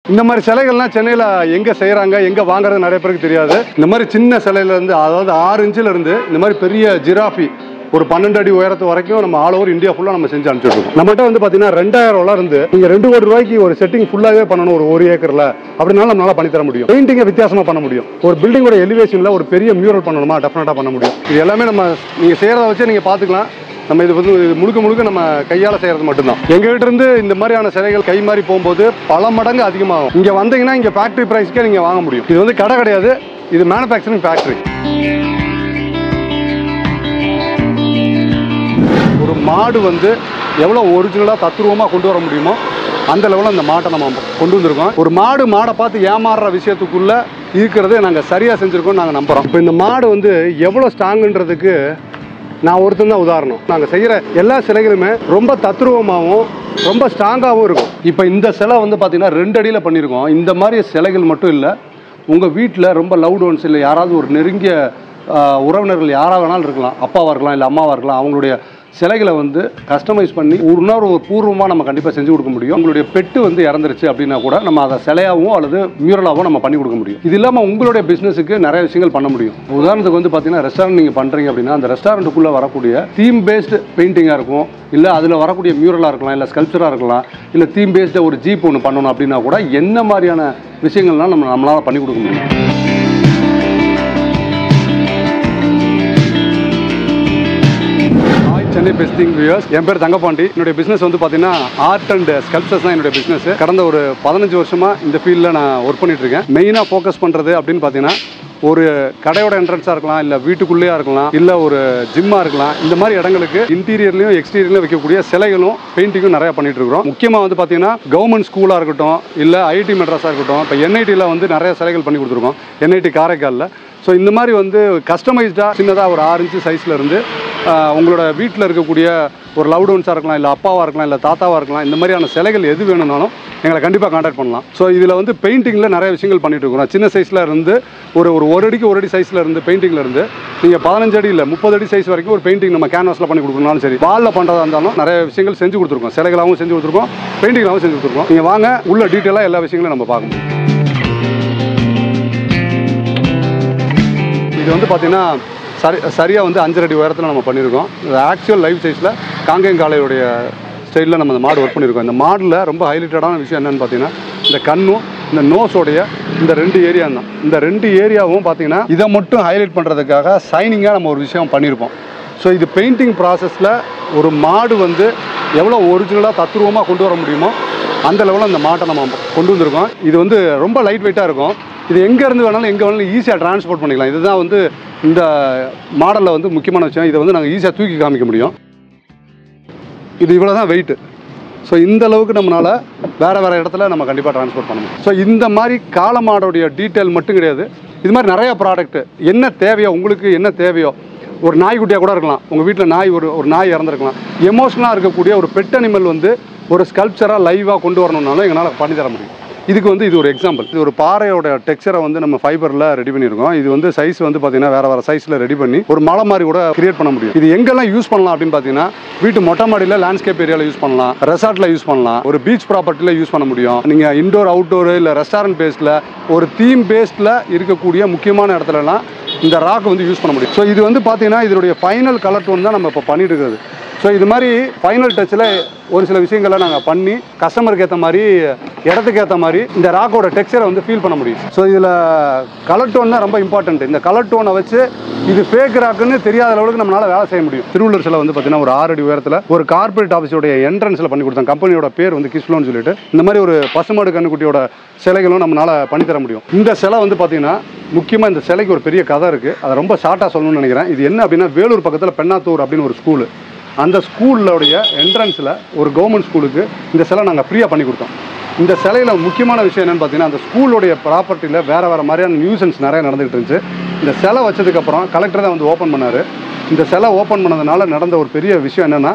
இந்த மாதிரி சிலைகள்லாம் சென்னையில் எங்கே செய்கிறாங்க எங்கே வாங்குறது நிறைய பேருக்கு தெரியாது இந்த மாதிரி சின்ன சிலையில இருந்து அதாவது ஆறு இன்ச்சில் இருந்து இந்த மாதிரி பெரிய ஜிராஃபி ஒரு பன்னெண்டு அடி உயரத்து வரைக்கும் நம்ம ஆல் ஓவர் இந்தியா ஃபுல்லாக நம்ம செஞ்சு அனுப்பிச்சிருக்கோம் நம்மகிட்ட வந்து பார்த்தீங்கன்னா ரெண்டாயிரம் ரூபா இருந்து நீங்கள் ரெண்டு கோடி ரூபாய்க்கு ஒரு செட்டிங் ஃபுல்லாகவே பண்ணணும் ஒரு ஒரு ஏக்கரில் அப்படினாலும் நம்மளால பண்ணி தர முடியும் பெயிண்டிங்கை வித்தியாசமாக பண்ண முடியும் ஒரு பில்டிங்கோட எலிவேஷனில் ஒரு பெரிய மியூரல் பண்ணணுமா டெஃபினட்டாக பண்ண முடியும் இது எல்லாமே நம்ம நீங்கள் செய்கிறத வச்சு நீங்கள் பார்த்துக்கலாம் நம்ம இது வந்து இது முழுக்க முழுக்க நம்ம கையால் செய்கிறது மட்டும்தான் எங்ககிட்ட இருந்து இந்த மாதிரியான சிலைகள் கை மாறி போகும்போது பல மடங்கு அதிகமாகும் இங்கே வந்தீங்கன்னா இங்கே ஃபேக்ட்ரி ப்ரைஸ்க்கே நீங்கள் வாங்க முடியும் இது வந்து கடை கிடையாது இது மேனுஃபேக்சரிங் ஃபேக்ட்ரி ஒரு மாடு வந்து எவ்வளோ ஒரிஜினலாக தத்துருவமாக கொண்டு வர முடியுமோ அந்த லெவலில் அந்த மாட்டை நம்ம கொண்டு வந்திருக்கோம் ஒரு மாடு மாடை பார்த்து ஏமாறுற விஷயத்துக்குள்ளே இருக்கிறது நாங்கள் சரியாக செஞ்சுருக்கோம் நாங்கள் நம்புகிறோம் இப்போ இந்த மாடு வந்து எவ்வளோ ஸ்ட்ராங்குன்றதுக்கு நான் ஒருத்தன் தான் உதாரணம் நாங்கள் செய்கிற எல்லா சிலைகளுமே ரொம்ப தத்ரூபமாகவும் ரொம்ப ஸ்ட்ராங்காகவும் இருக்கும் இப்போ இந்த சிலை வந்து பார்த்தீங்கன்னா ரெண்டு அடியில் பண்ணியிருக்கோம் இந்த மாதிரி சிலைகள் மட்டும் இல்லை உங்கள் வீட்டில் ரொம்ப லவுட் ஒன்ஸ் இல்லை யாராவது ஒரு நெருங்கிய ஆஹ், உறவினர்கள் யாராக வேணாலும் இருக்கலாம் அப்பாவாக இருக்கலாம் இல்லை அம்மாவாக இருக்கலாம் அவங்களுடைய சிலைகளை வந்து கஸ்டமைஸ் பண்ணி ஒரு இன்னொரு ஒரு பூர்வமாக நம்ம கண்டிப்பாக செஞ்சு கொடுக்க முடியும் உங்களுடைய பெட்டு வந்து இறந்துருச்சு அப்படின்னா கூட நம்ம அதை சிலையாகவும் அல்லது மியூரலாகவும் நம்ம பண்ணி கொடுக்க முடியும் இது இல்லாமல் உங்களுடைய பிஸ்னஸுக்கு நிறைய விஷயங்கள் பண்ண முடியும் உதாரணத்துக்கு வந்து பார்த்தீங்கன்னா ரெஸ்டாரண்ட் நீங்கள் பண்ணுறீங்க அப்படின்னா அந்த ரெஸ்டாரண்ட்டுக்குள்ளே வரக்கூடிய தீம் பேஸ்டு பெயிண்டிங்காக இருக்கும் இல்லை அதில் வரக்கூடிய மியூரலாக இருக்கலாம் இல்லை ஸ்கல்ப்சராக இருக்கலாம் இல்லை தீம் பேஸ்டு ஒரு ஜீப் ஒன்று பண்ணணும் அப்படின்னா கூட என்ன மாதிரியான விஷயங்கள்லாம் நம்ம நம்மளால் பண்ணி கொடுக்க முடியும் ஹாய் சென்னை பெஸ்டிங் வியூயர்ஸ் என் பேர் தங்கப்பாண்டி என்னுடைய பிஸ்னஸ் வந்து பார்த்தீங்கன்னா ஆர்ட் அண்ட் ஸ்கல்ப்சர்ஸ் தான் என்னுடைய பிஸ்னஸ் கடந்த ஒரு பதினஞ்சு வருஷமாக இந்த ஃபீல்டில் நான் ஒர்க் பண்ணிட்டு இருக்கேன் மெயினாக ஃபோக்கஸ் பண்ணுறது அப்படின்னு பார்த்தீங்கன்னா ஒரு கடையோட என்ட்ரன்ஸாக இருக்கலாம் இல்லை வீட்டுக்குள்ளேயே இருக்கலாம் இல்லை ஒரு ஜிம்மாக இருக்கலாம் இந்த மாதிரி இடங்களுக்கு இன்டீரியர்லையும் எக்ஸ்டீரியர்லையும் வைக்கக்கூடிய சிலைகளும் பெயிண்டிங்கும் நிறையா பண்ணிட்டு இருக்கிறோம் முக்கியமாக வந்து பார்த்தீங்கன்னா கவர்மெண்ட் ஸ்கூலாக இருக்கட்டும் இல்லை ஐடி மெட்ராஸாக இருக்கட்டும் இப்போ என்ஐடியில் வந்து நிறைய சிலைகள் பண்ணி கொடுத்துருக்கோம் என்ஐடி காரைக்காலில் ஸோ இந்த மாதிரி வந்து கஸ்டமைஸ்டாக சின்னதாக ஒரு ஆறு இன்ச்சு சைஸில் இருந்து ஆஹ், உங்களோட வீட்டில் இருக்கக்கூடிய ஒரு லவ் டவுன்ஸாக இருக்கலாம் இல்லை அப்பாவாக இருக்கலாம் இல்லை தாத்தாவாக இருக்கலாம் இந்த மாதிரியான சிலைகள் எது வேணும்னாலும் எங்களை கண்டிப்பாக காண்டாக்ட் பண்ணலாம் ஸோ இதில் வந்து பெயிண்டிங்கில் நிறைய விஷயங்கள் பண்ணிட்டு இருக்கிறோம் சின்ன சைஸில் இருந்து ஒரு ஒரு ஒரு அடிக்கு ஒரு அடி சைஸில் இருந்து பெயிண்டிங்கில் இருந்து நீங்கள் பதினஞ்சு அடி இல்லை முப்பது அடி சைஸ் வரைக்கும் ஒரு பெயிண்டிங் நம்ம கேன்வாஸில் பண்ணி கொடுக்கணும்னாலும் சரி வாலில் பண்ணுறதா இருந்தாலும் நிறைய விஷயங்கள் செஞ்சு கொடுத்துருக்கோம் சிலைகளாகவும் செஞ்சு கொடுத்துருக்கோம் பெயிண்டிங்காகவும் செஞ்சு கொடுத்துருக்கோம் நீங்கள் வாங்க உள்ள டீட்டெயிலாக எல்லா விஷயங்களும் நம்ம பார்க்க முடியும் இது வந்து பார்த்தீங்கன்னா சரி சரியாக வந்து அஞ்சரை அடி உயரத்தில் நம்ம பண்ணியிருக்கோம் இது ஆக்சுவல் லைவ் சைஸில் காங்கேயங்காளையுடைய ஸ்டைலில் நம்ம இந்த மாடு ஒர்க் பண்ணியிருக்கோம் இந்த மாடில் ரொம்ப ஹைலைட்டடான விஷயம் என்னென்னு பார்த்தீங்கன்னா இந்த கண்ணும் இந்த நோஸோடைய இந்த ரெண்டு ஏரியா தான் இந்த ரெண்டு ஏரியாவும் பார்த்தீங்கன்னா இதை மட்டும் ஹைலைட் பண்ணுறதுக்காக சைனிங்காக நம்ம ஒரு விஷயம் பண்ணியிருப்போம் ஸோ இது பெயிண்டிங் ப்ராசஸில் ஒரு மாடு வந்து எவ்வளோ ஒரிஜினலாக தத்ரூபமாக கொண்டு வர முடியுமோ அந்த லெவலில் அந்த மாட்டை நம்ம கொண்டு வந்திருக்கோம் இது வந்து ரொம்ப லைட் வெயிட்டாக இருக்கும் இது எங்கே இருந்து வேணாலும் எங்கே வேணாலும் ஈஸியாக டிரான்ஸ்போர்ட் பண்ணிக்கலாம் இதுதான் வந்து இந்த மாடலில் வந்து முக்கியமான விஷயம் இதை வந்து நாங்கள் ஈஸியாக தூக்கி காமிக்க முடியும் இது இவ்வளோ தான் வெயிட்டு ஸோ இந்த அளவுக்கு நம்மளால் வேறு வேறு இடத்துல நம்ம கண்டிப்பாக ட்ரான்ஸ்போர்ட் பண்ண முடியும் ஸோ இந்த மாதிரி காலமாடோடைய டீட்டெயில் மட்டும் கிடையாது இது மாதிரி நிறைய ப்ராடக்ட் என்ன தேவையோ உங்களுக்கு என்ன தேவையோ ஒரு நாய்க்குட்டியாக கூட இருக்கலாம் உங்கள் வீட்டில் நாய் ஒரு ஒரு நாய் இறந்துருக்கலாம் எமோஷனலாக இருக்கக்கூடிய ஒரு பெட் அனிமல் வந்து ஒரு ஸ்கல்ப்சராக லைவாக கொண்டு வரணும்னாலும் எங்களால் பண்ணி தர முடியும் இதுக்கு வந்து இது ஒரு எக்ஸாம்பிள் இது ஒரு பாறையோட டெக்ஸ்சரை வந்து நம்ம ஃபைபரில் ரெடி பண்ணியிருக்கோம் இது வந்து சைஸ் வந்து பார்த்தீங்கன்னா வேற வேற சைஸில் ரெடி பண்ணி ஒரு மலை மாதிரி கூட கிரியேட் பண்ண முடியும் இது எங்கெல்லாம் யூஸ் பண்ணலாம் அப்படின்னு பார்த்தீங்கன்னா வீட்டு மொட்டை மாடியில் லேண்ட்ஸ்கேப் ஏரியாவில் யூஸ் பண்ணலாம் ரெசார்ட்டில் யூஸ் பண்ணலாம் ஒரு பீச் ப்ராப்பர்ட்டியில் யூஸ் பண்ண முடியும் நீங்கள் இன்டோர் அவுட்டோர் இல்லை ரெஸ்டாரண்ட் பேஸ்டில் ஒரு தீம் பேஸ்டில் இருக்கக்கூடிய முக்கியமான இடத்துலலாம் இந்த ராக் வந்து யூஸ் பண்ண முடியும் ஸோ இது வந்து பார்த்தீங்கன்னா இதனுடைய ஃபைனல் கலர் டோன் தான் நம்ம இப்போ பண்ணிட்டு இருக்கிறது ஸோ இது மாதிரி ஃபைனல் டச்சில் ஒரு சில விஷயங்களை நாங்கள் பண்ணி கஸ்டமருக்கு ஏற்ற மாதிரி இடத்துக்கு ஏற்ற மாதிரி இந்த ராக்கோட டெக்ஸ்சரை வந்து ஃபீல் பண்ண முடியும் ஸோ இதில் கலர் டோன் தான் ரொம்ப இம்பார்ட்டன்ட் இந்த கலர் டோனை வச்சு இது ஃபேக் ராக்குன்னு தெரியாத அளவுக்கு நம்மளால வேலை செய்ய முடியும் திருவள்ளூர் சிலை வந்து பார்த்தீங்கன்னா ஒரு ஆறு அடி உயரத்தில் ஒரு கார்பரேட் ஆஃபீஸோடைய என்ட்ரன்ஸில் பண்ணி கொடுத்தாங்க கம்பெனியோட பேர் வந்து கிஸ்லோன்னு சொல்லிட்டு இந்த மாதிரி ஒரு பசுமாடு கண்ணுக்குட்டியோட சிலைகளும் நம்மளால பண்ணி தர முடியும் இந்த சிலை வந்து பார்த்தீங்கன்னா முக்கியமாக இந்த சிலைக்கு ஒரு பெரிய கதை இருக்குது அதை ரொம்ப ஷார்ட்டாக சொல்லணும்னு நினைக்கிறேன் இது என்ன அப்படின்னா வேலூர் பக்கத்தில் பெண்ணாத்தூர் அப்படின்னு ஒரு ஸ்கூலு அந்த ஸ்கூலோடைய என்ட்ரன்ஸில் ஒரு கவர்மெண்ட் ஸ்கூலுக்கு இந்த சிலை நாங்கள் ஃப்ரீயாக பண்ணி கொடுத்தோம் இந்த சிலையில் முக்கியமான விஷயம் என்னென்னு பார்த்தீங்கன்னா அந்த ஸ்கூலோடைய ப்ராப்பர்ட்டியில் வேறு வேறு மாதிரியான நியூசன்ஸ் நிறைய நடந்துகிட்டு இருந்துச்சு இந்த சிலை வச்சதுக்கப்புறம் கலெக்டர் தான் வந்து ஓப்பன் பண்ணார் இந்த சிலை ஓப்பன் பண்ணதுனால நடந்த ஒரு பெரிய விஷயம் என்னென்னா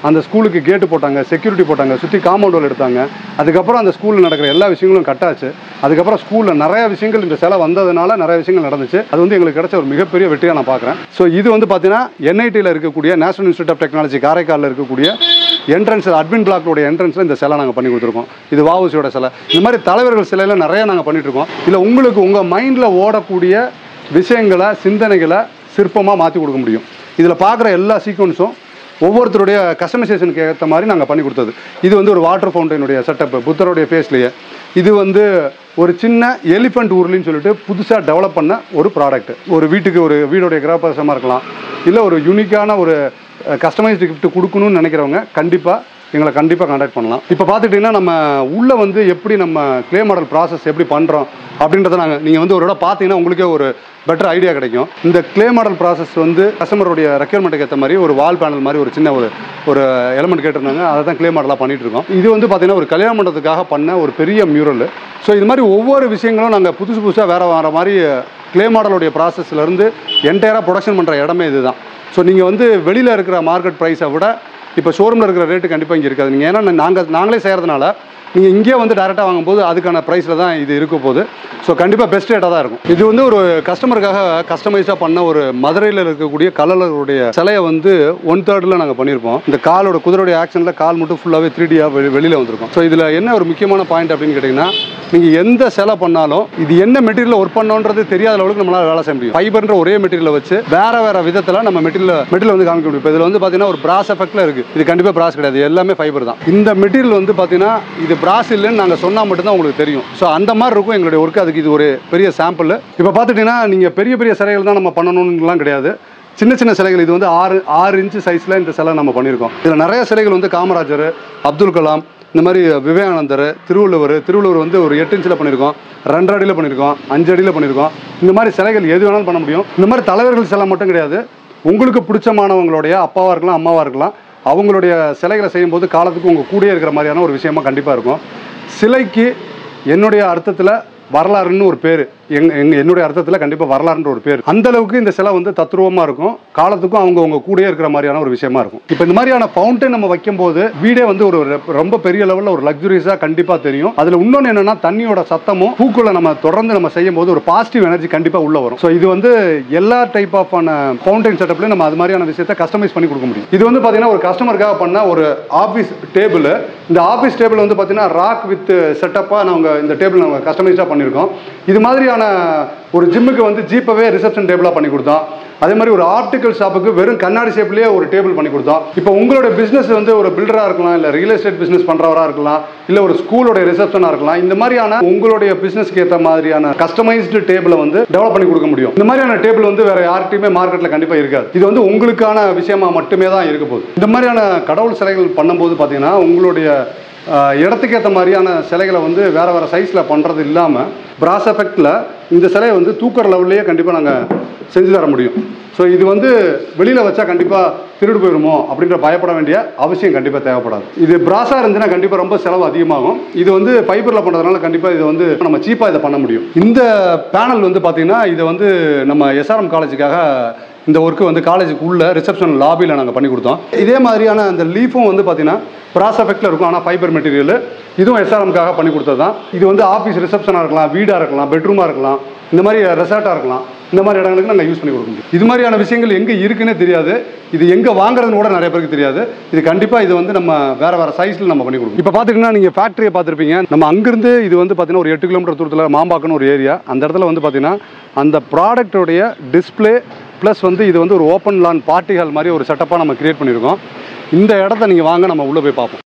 அந்த ஸ்கூலுக்கு கேட்டு போட்டாங்க செக்யூரிட்டி போட்டாங்க சுற்றி காம்பவுண்ட் வால் எடுத்தாங்க அதுக்கப்புறம் அந்த ஸ்கூலில் நடக்கிற எல்லா விஷயங்களும் கட்டாச்சு அதுக்கப்புறம் ஸ்கூலில் நிறைய விஷயங்கள் இந்த சிலை வந்ததுனால நிறைய விஷயங்கள் நடந்துச்சு அது வந்து எங்களுக்கு கிடைச்ச ஒரு மிகப்பெரிய வெற்றியாக நான் பார்க்குறேன் ஸோ இது வந்து பார்த்தீங்கன்னா என்ஐடியில் இருக்கக்கூடிய நேஷனல் இன்ஸ்டியூட் ஆஃப் டெக்னாலஜி காரைக்காலில் இருக்கக்கூடிய என்ட்ரன்ஸ் அட்மின் பிளாக்கோட என்ட்ரன்ஸில் இந்த சிலை நாங்கள் பண்ணி கொடுத்துருக்கோம் இது வாவுசியோட சிலை இந்த மாதிரி தலைவர்கள் சிலையில நிறைய நாங்கள் பண்ணிட்டு இருக்கோம் இல்லை உங்களுக்கு உங்கள் மைண்டில் ஓடக்கூடிய விஷயங்களை சிந்தனைகளை சிற்பமாக மாற்றி கொடுக்க முடியும் இதில் பார்க்குற எல்லா சீக்வன்ஸும் ஒவ்வொருத்தருடைய கஸ்டமைசேஷனுக்கு ஏற்ற மாதிரி நாங்கள் பண்ணி கொடுத்தது இது வந்து ஒரு வாட்டர் ஃபவுண்டனுடைய செட்டப் புத்தருடைய ஃபேஸ்லேயே இது வந்து ஒரு சின்ன எலிஃபண்ட் ஊர்லின்னு சொல்லிட்டு புதுசாக டெவலப் பண்ண ஒரு ப்ராடக்ட் ஒரு வீட்டுக்கு ஒரு வீடோடைய கிரகப்பிரசமாக இருக்கலாம் இல்லை ஒரு யூனிக்கான ஒரு கஸ்டமைஸ்டு gift கொடுக்கணும்னு நினைக்கிறவங்க கண்டிப்பாக எங்களை கண்டிப்பாக காண்டாக்ட் பண்ணலாம் இப்போ பார்த்துக்கிட்டிங்கன்னா நம்ம உள்ளே வந்து எப்படி நம்ம க்ளே மாடல் ப்ராசஸ் எப்படி பண்ணுறோம் அப்படின்றத நாங்கள் நீங்கள் வந்து ஒரு இடம் பார்த்தீங்கன்னா உங்களுக்கே ஒரு பெட்டர் ஐடியா கிடைக்கும் இந்த க்ளே மாடல் ப்ராசஸ் வந்து கஸ்டமருடைய ரெக்யர்மெண்ட்டுக்கு ஏற்ற மாதிரி ஒரு வால் பேனல் மாதிரி ஒரு சின்ன ஒரு ஒரு எலமெண்ட் கேட்டிருந்தாங்க அதை தான் க்ளே மாடலாக பண்ணிட்டு இருக்கோம் இது வந்து பார்த்தீங்கன்னா ஒரு கல்யாண மண்டபத்துக்காக பண்ண ஒரு பெரிய மியூரல் ஸோ இது மாதிரி ஒவ்வொரு விஷயங்களும் நாங்கள் புதுசு புதுசாக வேறு வேறு மாதிரி க்ளே மாடலுடைய ப்ராசஸ்லேருந்து என்டையராக ப்ரொடக்ஷன் பண்ணுற இடமே இதுதான் ஸோ நீங்கள் வந்து வெளியில் இருக்கிற மார்க்கெட் ப்ரைஸை விட இப்போ ஷோரூமில் இருக்கிற ரேட்டு கண்டிப்பாக இங்கே இருக்காது நீங்கள் ஏன்னா நாங்கள் நாங்களே செய்கிறதுனால நீங்கள் இங்கேயே வந்து டேரெக்டாக வாங்கும்போது அதுக்கான ப்ரைஸில் தான் இது இருக்க போகுது ஸோ கண்டிப்பாக பெஸ்ட் ரேட்டாக தான் இருக்கும் இது வந்து ஒரு கஸ்டமருக்காக கஸ்டமைஸாக பண்ண ஒரு மதுரையில் இருக்கக்கூடிய கலலருடைய சிலையை வந்து ஒன் தேர்டில் நாங்கள் பண்ணியிருப்போம் இந்த காலோட குதிரையுடைய ஆக்ஷனில் கால் மட்டும் ஃபுல்லாகவே த்ரீ டியாக வெளியில் வந்திருக்கும் ஸோ இதில் என்ன ஒரு முக்கியமான பாயிண்ட் அப்படின்னு கேட்டிங்கன்னா நீங்கள் எந்த சிலை பண்ணாலும் இது என்ன மெட்டீரியல் ஒர்க் பண்ணோன்றது தெரியாத அளவுக்கு நம்மளால் வேலை செய்ய முடியும் ஃபைபர்ன்ற ஒரே மெட்டீரியலை வச்சு வேற வேற விதத்தில் நம்ம மெட்டீரியல் மெட்டீரியல் வந்து காமிக்க முடியும் இப்போ இதில் வந்து பார்த்தீங்கன்னா ஒரு பிராஸ் எஃபெக்ட்ல இருக்குது இது கண்டிப்பாக பிராஸ் கிடையாது எல்லாமே ஃபைபர் தான் இந்த மெட்டீரியல் வந்து பார்த்தீங்கன்னா இது பிராஸ் இல்லைன்னு நாங்கள் சொன்னால் மட்டும்தான் உங்களுக்கு தெரியும் ஸோ அந்த மாதிரி இருக்கும் எங்களுடைய ஒர்க் அதுக்கு இது ஒரு பெரிய சாம்பிள் இப்போ பார்த்துட்டிங்கன்னா நீங்கள் பெரிய பெரிய சிலைகள் தான் நம்ம பண்ணணும்லாம் கிடையாது சின்ன சின்ன சிலைகள் இது வந்து ஆறு ஆறு இன்ச்சு சைஸில் இந்த சிலை நம்ம பண்ணியிருக்கோம் இதில் நிறைய சிலைகள் வந்து காமராஜர் அப்துல் கலாம் இந்த மாதிரி விவேகானந்தர் திருவள்ளுவர் திருவள்ளுவர் வந்து ஒரு எட்டு இன்ச்சில் பண்ணியிருக்கோம் ரெண்டரை அடியில் பண்ணியிருக்கோம் அஞ்சு அடியில் பண்ணியிருக்கோம் இந்த மாதிரி சிலைகள் எது வேணாலும் பண்ண முடியும் இந்த மாதிரி தலைவர்கள் சிலை மட்டும் கிடையாது உங்களுக்கு பிடிச்சமானவங்களுடைய அப்பாவாக இருக்கலாம் அம்மாவாக இருக்கலாம் அவங்களுடைய சிலைகளை செய்யும்போது காலத்துக்கு உங்கள் கூடயே இருக்கிற மாதிரியான ஒரு விஷயமா கண்டிப்பாக இருக்கும் சிலைக்கு என்னுடைய அர்த்தத்தில் வரலாறுன்னு ஒரு பேர் எங் எங் என்னுடைய அர்த்தத்தில் கண்டிப்பாக வரலாறுன்ற ஒரு பேர் அந்த அளவுக்கு இந்த சிலை வந்து தத்ரூபமாக இருக்கும் காலத்துக்கும் அவங்க உங்க கூடயே இருக்கிற மாதிரியான ஒரு விஷயமா இருக்கும் இப்போ இந்த மாதிரியான ஃபவுண்டன் நம்ம வைக்கும்போது வீடே வந்து ஒரு ரெ- ரொம்ப பெரிய லெவலில் ஒரு லக்ஸுரியஸாக கண்டிப்பாக தெரியும் அதில் இன்னொன்று என்னன்னா தண்ணியோட சத்தமும் பூக்களை நம்ம தொடர்ந்து நம்ம செய்யும் போது ஒரு பாசிட்டிவ் எனர்ஜி கண்டிப்பாக உள்ள வரும் ஸோ இது வந்து எல்லா டைப் ஆஃப் ஆன ஃபவுண்டைன் செட்டப்லையும் நம்ம அது மாதிரியான விஷயத்தை கஸ்டமைஸ் பண்ணி கொடுக்க முடியும் இது வந்து பார்த்தீங்கன்னா ஒரு கஸ்டமருக்காக பண்ண ஒரு ஆஃபீஸ் டேபிள் இந்த ஆஃபீஸ் டேபிள் வந்து பார்த்தீங்கன்னா ராக் வித் செட்டப்பாக நாங்கள் இந்த டேபிள் நாங்கள் கஸ்டமைஸாக பண்ணியிருக்கோம் இது மாதிரியான ஒரு ஜிம்முக்கு வந்து ஜீப்பவே ரிசப்ஷன் டேபிளாக பண்ணி கொடுத்தோம் அதே மாதிரி ஒரு ஆப்டிக்கல் ஷாப்புக்கு வெறும் கண்ணாடி ஷேப்லேயே ஒரு டேபிள் பண்ணி கொடுத்தோம் இப்போ உங்களோட பிஸ்னஸ் வந்து ஒரு பில்டராக இருக்கலாம் இல்லை ரியல் எஸ்டேட் பிஸ்னஸ் பண்ணுறவராக இருக்கலாம் இல்லை ஒரு ஸ்கூலோட ரிசப்ஷனாக இருக்கலாம் இந்த மாதிரியான உங்களுடைய பிஸ்னஸ்க்கு ஏற்ற மாதிரியான கஸ்டமைஸ்டு டேபிளை வந்து டெவலப் பண்ணி கொடுக்க முடியும் இந்த மாதிரியான டேபிள் வந்து வேற யார்கிட்டயுமே மார்க்கெட்டில் கண்டிப்பாக இருக்காது இது வந்து உங்களுக்கான விஷயமா மட்டுமே தான் இருக்க போகுது இந்த மாதிரியான கடவுள் சிலைகள் பண்ணும்போது பார்த்தீங்கன்னா உங்களுடைய ஆஹ், இடத்துக்கு ஏற்ற மாதிரியான சிலைகளை வந்து வேற வேற சைஸில் பண்ணுறது இல்லாமல் பிராஸ் எஃபெக்டில் இந்த சிலையை வந்து தூக்குற லெவல்லையே கண்டிப்பாக நாங்கள் செஞ்சு தர முடியும் ஸோ இது வந்து வெளியில் வச்சா கண்டிப்பாக திருடு போயிடுமோ அப்படின்ற பயப்பட வேண்டிய அவசியம் கண்டிப்பாக தேவைப்படாது இது பிராஸாக இருந்துச்சுன்னா கண்டிப்பாக ரொம்ப செலவு அதிகமாகும் இது வந்து ஃபைபரில் பண்ணுறதுனால கண்டிப்பாக இது வந்து நம்ம சீப்பாக இதை பண்ண முடியும் இந்த பேனல் வந்து பார்த்தீங்கன்னா இதை வந்து நம்ம எஸ்ஆர்எம் காலேஜுக்காக இந்த ஒர்க்கு வந்து காலேஜுக்கு உள்ள ரிசப்ஷன் லாபியில் நாங்கள் பண்ணி கொடுத்தோம் இதே மாதிரியான அந்த லீஃபும் வந்து பார்த்தீங்கன்னா ப்ராஸ் எஃபெக்டில் இருக்கும் ஆனால் ஃபைபர் மெட்டீரியல் இதுவும் எஸ்ஆர்எம்காக பண்ணி கொடுத்தது தான் இது வந்து ஆஃபீஸ் ரிசப்ஷனாக இருக்கலாம் வீடாக இருக்கலாம் பெட்ரூமாக இருக்கலாம் இந்த மாதிரி ரெசார்ட்டாக இருக்கலாம் இந்த மாதிரி இடங்களுக்கு நாங்கள் யூஸ் பண்ணி கொடுக்க முடியும் இது மாதிரியான விஷயங்கள் எங்கே இருக்குன்னே தெரியாது இது எங்கே வாங்குறதுன்னு கூட நிறைய பேருக்கு தெரியாது இது கண்டிப்பாக இது வந்து நம்ம வேற வேற சைஸில் நம்ம பண்ணி கொடுக்கும் இப்போ பார்த்துக்கிட்டீங்கன்னா நீங்கள் ஃபேக்ட்ரியை பார்த்துருப்பீங்க நம்ம அங்கேருந்து இது வந்து பார்த்தீங்கன்னா ஒரு எட்டு கிலோமீட்டர் தூரத்தில் மாம்பாக்கன்னு ஒரு ஏரியா அந்த இடத்துல வந்து பார்த்தீங்கன்னா அந்த ப்ராடக்டோடைய டிஸ்ப்ளே ப்ளஸ் வந்து இது வந்து ஒரு ஓப்பன் லான் பார்ட்டி ஹால் மாதிரி ஒரு செட்டப்பாக நம்ம கிரியேட் பண்ணியிருக்கோம் இந்த இடத்த நீங்கள் வாங்க நம்ம உள்ளே போய் பார்ப்போம்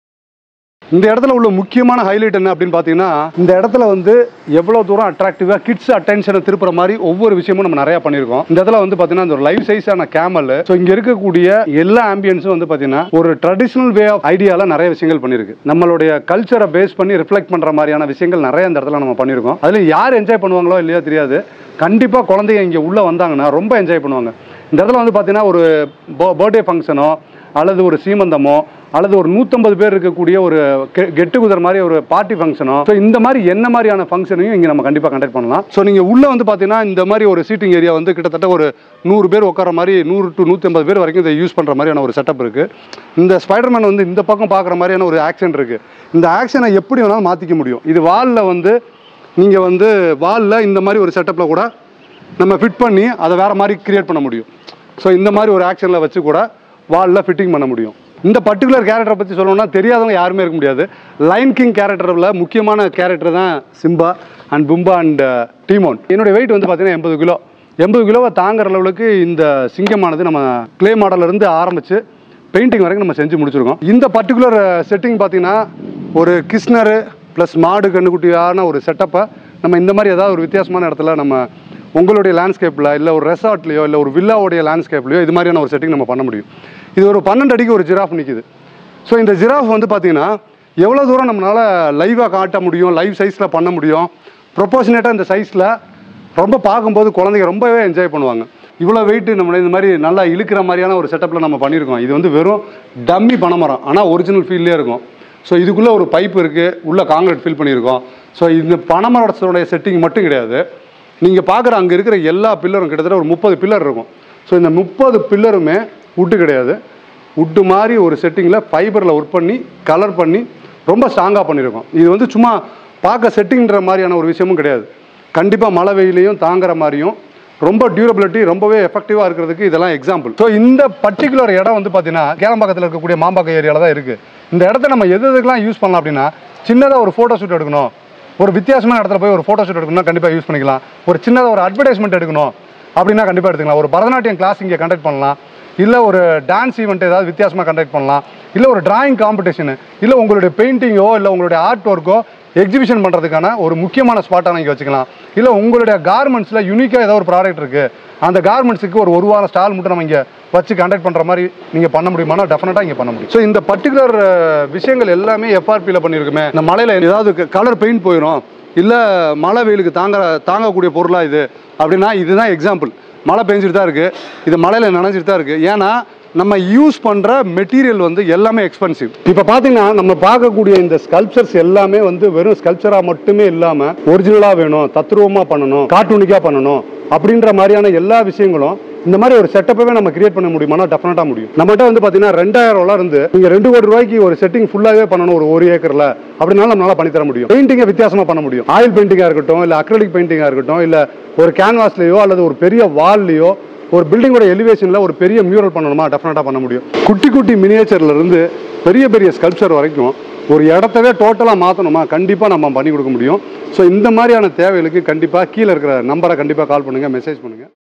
இந்த இடத்துல உள்ள முக்கியமான ஹைலைட் என்ன அப்படின்னு பார்த்தீங்கன்னா இந்த இடத்துல வந்து எவ்வளோ தூரம் அட்ராக்டிவாக கிட்ஸ் அட்டென்ஷனை திருப்புற மாதிரி ஒவ்வொரு விஷயமும் நம்ம நிறைய பண்ணியிருக்கோம் இந்த இடத்துல வந்து பார்த்தீங்கன்னா இந்த ஒரு லைஃப் சைஸான கேமல் ஸோ இங்கே இருக்கக்கூடிய எல்லா ஆம்பியன்ஸும் வந்து பார்த்தீங்கன்னா ஒரு ட்ரெடிஷ்னல் வே ஆஃப் ஐடியால நிறைய விஷயங்கள் பண்ணியிருக்கு நம்மளுடைய கல்ச்சரை பேஸ் பண்ணி ரிஃப்ளெக்ட் பண்ணுற மாதிரியான விஷயங்கள் நிறைய இந்த இடத்துல நம்ம பண்ணியிருக்கோம் அதில் யார் என்ஜாய் பண்ணுவாங்களோ இல்லையோ தெரியாது கண்டிப்பாக குழந்தைங்க இங்கே உள்ளே வந்தாங்கன்னா ரொம்ப என்ஜாய் பண்ணுவாங்க இந்த இடத்துல வந்து பார்த்தீங்கன்னா ஒரு பர்த்டே ஃபங்க்ஷனோ அல்லது ஒரு சீமந்தமோ அல்லது ஒரு நூற்றம்பது பேர் இருக்கக்கூடிய ஒரு கெட்டு குதர் மாதிரி ஒரு பார்ட்டி ஃபங்க்ஷனோ ஸோ இந்த மாதிரி என்ன மாதிரியான ஃபங்க்ஷனையும் இங்கே நம்ம கண்டிப்பாக கண்டக்ட் பண்ணலாம் ஸோ நீங்கள் உள்ளே வந்து பார்த்தீங்கன்னா இந்த மாதிரி ஒரு சீட்டிங் ஏரியா வந்து கிட்டத்தட்ட ஒரு நூறு பேர் உட்கார மாதிரி நூறு டு நூற்றி ஐம்பது பேர் வரைக்கும் இதை யூஸ் பண்ணுற மாதிரியான ஒரு செட்டப் இருக்குது இந்த ஸ்பைடர்மேன் வந்து இந்த பக்கம் பார்க்குற மாதிரியான ஒரு ஆக்ஷன் இருக்குது இந்த ஆக்ஷனை எப்படி வேணாலும் மாற்றிக்க முடியும் இது வாலில் வந்து நீங்கள் வந்து வாலில் இந்த மாதிரி ஒரு செட்டப்பில் கூட நம்ம ஃபிட் பண்ணி அதை வேறு மாதிரி கிரியேட் பண்ண முடியும் ஸோ இந்த மாதிரி ஒரு ஆக்ஷனில் வச்சு கூட வாலில் ஃபிட்டிங் பண்ண முடியும் இந்த பர்டிகுலர் கேரக்டரை பற்றி சொல்லணும்னா தெரியாதவங்க யாருமே இருக்க முடியாது லைன் கிங் கேரக்டரில் முக்கியமான கேரக்டர் தான் Simba and Pumbaa and Timon என்னுடைய வெயிட் வந்து பார்த்தீங்கன்னா எண்பது கிலோ எண்பது கிலோவை தாங்குற லெவலுக்கு இந்த சிங்கமானது நம்ம க்ளே இருந்து ஆரம்பித்து பெயிண்டிங் வரைக்கும் நம்ம செஞ்சு முடிச்சிருக்கோம் இந்த பர்டிகுலர் செட்டிங் பார்த்தீங்கன்னா ஒரு கிருஷ்ணர் ப்ளஸ் மாடு கண்ணுக்குட்டியான ஒரு செட்டப்பை நம்ம இந்த மாதிரி ஏதாவது ஒரு வித்தியாசமான இடத்துல நம்ம உங்களுடைய லேண்ட்ஸ்கேப்பில் இல்லை ஒரு ரெசார்ட்லையோ இல்லை ஒரு வில்லாவுடைய லேண்ட்ஸ்கேப்லையோ இது மாதிரியான ஒரு செட்டிங் நம்ம பண்ண முடியும் இது ஒரு பன்னெண்டு அடிக்கு ஒரு ஜிராஃப் நிற்கிது ஸோ இந்த ஜிராஃப் வந்து பார்த்தீங்கன்னா எவ்வளோ தூரம் நம்மளால் லைவாக காட்ட முடியும் லைவ் சைஸில் பண்ண முடியும் ப்ரொபோஷனேட்டாக இந்த சைஸில் ரொம்ப பார்க்கும்போது குழந்தைங்க ரொம்பவே என்ஜாய் பண்ணுவாங்க இவ்வளோ வெயிட்டு நம்ம இந்த மாதிரி நல்லா இழுக்கிற மாதிரியான ஒரு செட்டப்பில் நம்ம பண்ணியிருக்கோம் இது வந்து வெறும் டம்மி பனைமரம் ஆனால் ஒரிஜினல் ஃபீல்லே இருக்கும் ஸோ இதுக்குள்ளே ஒரு பைப் இருக்குது உள்ளே காங்கிரீட் ஃபில் பண்ணியிருக்கோம் ஸோ இந்த பனைமரத்தோடைய செட்டிங் மட்டும் கிடையாது நீங்கள் பார்க்குற அங்கே இருக்கிற எல்லா பில்லரும் கிட்டத்தட்ட ஒரு முப்பது பில்லர் இருக்கும் ஸோ இந்த முப்பது பில்லருமே உட்டு கிடையாது உட்டு மாதிரி ஒரு செட்டிங்கில் ஃபைபரில் ஒர்க் பண்ணி கலர் பண்ணி ரொம்ப ஸ்ட்ராங்காக பண்ணியிருக்கோம் இது வந்து சும்மா பார்க்க செட்டிங்கிற மாதிரியான ஒரு விஷயமும் கிடையாது கண்டிப்பாக மழை வெயிலையும் தாங்குற மாதிரியும் ரொம்ப டியூரபிலிட்டி ரொம்பவே எஃபெக்டிவாக இருக்கிறதுக்கு இதெல்லாம் எக்ஸாம்பிள் ஸோ இந்த பர்டிகுலர் இடம் வந்து பார்த்தீங்கன்னா கேளம்பாக்கத்தில் இருக்கக்கூடிய மாம்பாக்கம் ஏரியாவில் தான் இருக்குது இந்த இடத்த நம்ம எது எதுக்கெல்லாம் யூஸ் பண்ணலாம் அப்படின்னா சின்னதாக ஒரு ஃபோட்டோ ஷூட் எடுக்கணும் ஒரு வித்தியாசமான இடத்துல போய் ஒரு ஃபோட்டோ ஷூட் எடுக்கணும்னா கண்டிப்பாக யூஸ் பண்ணிக்கலாம் ஒரு சின்னதாக ஒரு அட்வர்டைஸ்மெண்ட் எடுக்கணும் அப்படின்னா கண்டிப்பாக எடுத்துக்கலாம் ஒரு பரதநாட்டியம் கிளாஸ் இங்கே கண்டக்ட் பண்ணலாம் இல்லை ஒரு டான்ஸ் ஈவெண்ட் ஏதாவது வித்தியாசமாக கண்டக்ட் பண்ணலாம் இல்லை ஒரு டிராயிங் காம்படிஷனு இல்லை உங்களுடைய பெயிண்டிங்கோ இல்லை உங்களுடைய ஆர்ட் ஒர்க்கோ எக்ஸிபிஷன் பண்ணுறதுக்கான ஒரு முக்கியமான ஸ்பாட்டாக நீங்கள் வச்சுக்கலாம் இல்லை உங்களுடைய கார்மெண்ட்ஸில் யூனிக்காக ஏதாவது ஒரு ப்ராடக்ட் இருக்குது அந்த கார்மெண்ட்ஸுக்கு ஒரு ஒரு வாரம் ஸ்டால் மட்டும் நம்ம இங்கே வச்சு கண்டக்ட் பண்ணுற மாதிரி நீங்கள் பண்ண முடியுமானா டெஃபினட்டாக இங்கே பண்ண முடியும் ஸோ இந்த பர்டிகுலர் விஷயங்கள் எல்லாமே எஃப்ஆர்பியில் பண்ணியிருக்குமே இந்த மலையில் ஏதாவது கலர் பெயிண்ட் போயிடும் இல்லை மழை வெயிலுக்கு தாங்க தாங்கக்கூடிய பொருளாக இது அப்படின்னா இதுதான் எக்ஸாம்பிள் மழை பெஞ்சிட்டு தான் இருக்குது இது மழையில் நனைஞ்சிட்டு தான் இருக்குது ஏன்னா நம்ம யூஸ் பண்ணுற மெட்டீரியல் வந்து எல்லாமே எக்ஸ்பென்சிவ் இப்போ பார்த்தீங்கன்னா நம்ம பார்க்கக்கூடிய இந்த ஸ்கல்ப்சர்ஸ் எல்லாமே வந்து வெறும் ஸ்கல்ப்சராக மட்டுமே இல்லாமல் ஒரிஜினலாக வேணும் தத்ரூபமாக பண்ணணும் கார்ட்டூனிக்காக பண்ணணும் அப்படின்ற மாதிரியான எல்லா விஷயங்களும் இந்த மாதிரி ஒரு செட்டப்பவே நம்ம கிரியேட் பண்ண முடியுமானா டெஃபினட்டாக முடியும் நம்மகிட்ட வந்து பார்த்தீங்கன்னா ரெண்டாயிரம் ரூபா இருந்து நீங்கள் ரெண்டு கோடி ரூபாய்க்கு ஒரு செட்டிங் ஃபுல்லாகவே பண்ணணும் ஒரு ஒரு ஏக்கரில் அப்படினாலும் நம்மளால பண்ணி தர முடியும் பெயிண்டிங்கை வித்தியாசமாக பண்ண முடியும் ஆயில் பெயிண்டிங்காக இருக்கட்டும் இல்லை அக்ரலிக் பெயிண்டிங்காக இருக்கட்டும் இல்லை ஒரு கேன்வாஸ்லேயோ அல்லது ஒரு பெரிய வால்லையோ ஒரு பில்டிங்கோட எலிவேஷனில் ஒரு பெரிய மியூரல் பண்ணணுமா டெஃபினட்டாக பண்ண முடியும் குட்டி குட்டி மினியேச்சர்ல இருந்து பெரிய பெரிய ஸ்கல்ப்சர் வரைக்கும் ஒரு இடத்தவே டோட்டலாக மாற்றணுமா கண்டிப்பாக நம்ம பண்ணி கொடுக்க முடியும் ஸோ இந்த மாதிரியான தேவைகளுக்கு கண்டிப்பாக கீழே இருக்கிற நம்பரை கண்டிப்பாக கால் பண்ணுங்கள் மெசேஜ் பண்ணுங்கள்